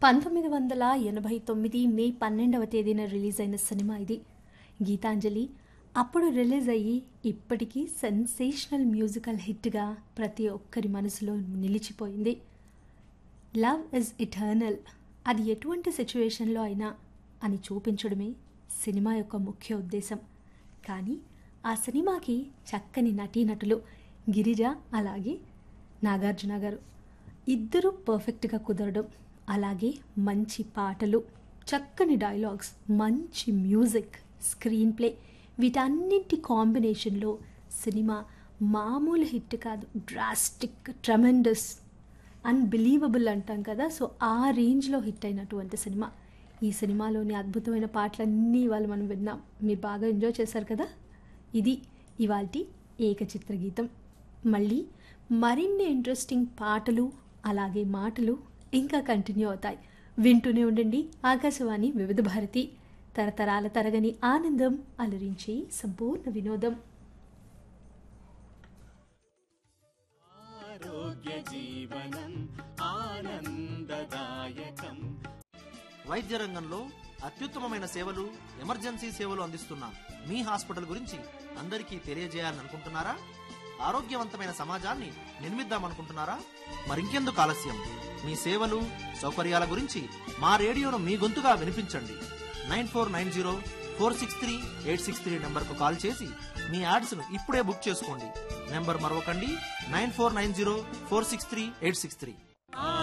పంతొమ్మిది వందల ఎనభై తొమ్మిది మే పన్నెండవ తేదీన రిలీజ్ అయిన సినిమా ఇది గీతాంజలి అప్పుడు రిలీజ్ అయ్యి ఇప్పటికీ సెన్సేషనల్ మ్యూజికల్ హిట్గా ప్రతి ఒక్కరి మనసులో నిలిచిపోయింది లవ్ ఇస్ ఇటర్నల్ అది ఎటువంటి సిచ్యువేషన్లో అయినా అని చూపించడమే సినిమా యొక్క ముఖ్య ఉద్దేశం కానీ ఆ సినిమాకి చక్కని నటీనటులు గిరిజ అలాగే నాగార్జున గారు ఇద్దరూ పర్ఫెక్ట్గా కుదరడం అలాగే మంచి పాటలు చక్కని డైలాగ్స్ మంచి మ్యూజిక్ స్క్రీన్ ప్లే వీటన్నింటి కాంబినేషన్లో సినిమా మామూలు హిట్ కాదు డ్రాస్టిక్ ట్రమెండస్ అన్బిలీవబుల్ అంటాం కదా సో ఆ రేంజ్లో హిట్ అయినటువంటి సినిమా ఈ సినిమాలోని అద్భుతమైన పాటలన్నీ ఇవాళ మనం విన్నాం మీరు బాగా ఎంజాయ్ చేశారు కదా ఇది ఇవాల్టి ఏకచిత్ర గీతం మళ్ళీ మరిన్ని ఇంట్రెస్టింగ్ పాటలు అలాగే మాటలు ఇంకా కంటిన్యూ అవుతాయి వింటూనే ఉండండి ఆకాశవాణి వివిధ భారతి తరతరాల తరగని ఆనందం అలరించి సంపూర్ణ వినోదం ఆరోగ్య జీవనం ఆనందదాయకం వైద్య రంగంలో అత్యుత్తమమైన సేవలు ఎమర్జెన్సీ సేవలు అందిస్తున్న మీ హాస్పిటల్ గురించి అందరికీ తెలియజేయాలని అనుకుంటున్నారా ఆరోగ్యవంతమైన సమాజాన్ని నిర్మిద్దామనుకుంటున్నారా మరింకెందుకు ఆలస్యం మీ సేవలు సౌకర్యాల గురించి మా రేడియోను మీ గొంతుగా వినిపించండి nine four nine zero four six three eight six three నెంబర్కు కాల్ చేసి మీ యాడ్స్ను ఇప్పుడే బుక్ చేసుకోండి నెంబర్ మరొకండి nine four nine zero four six three eight six three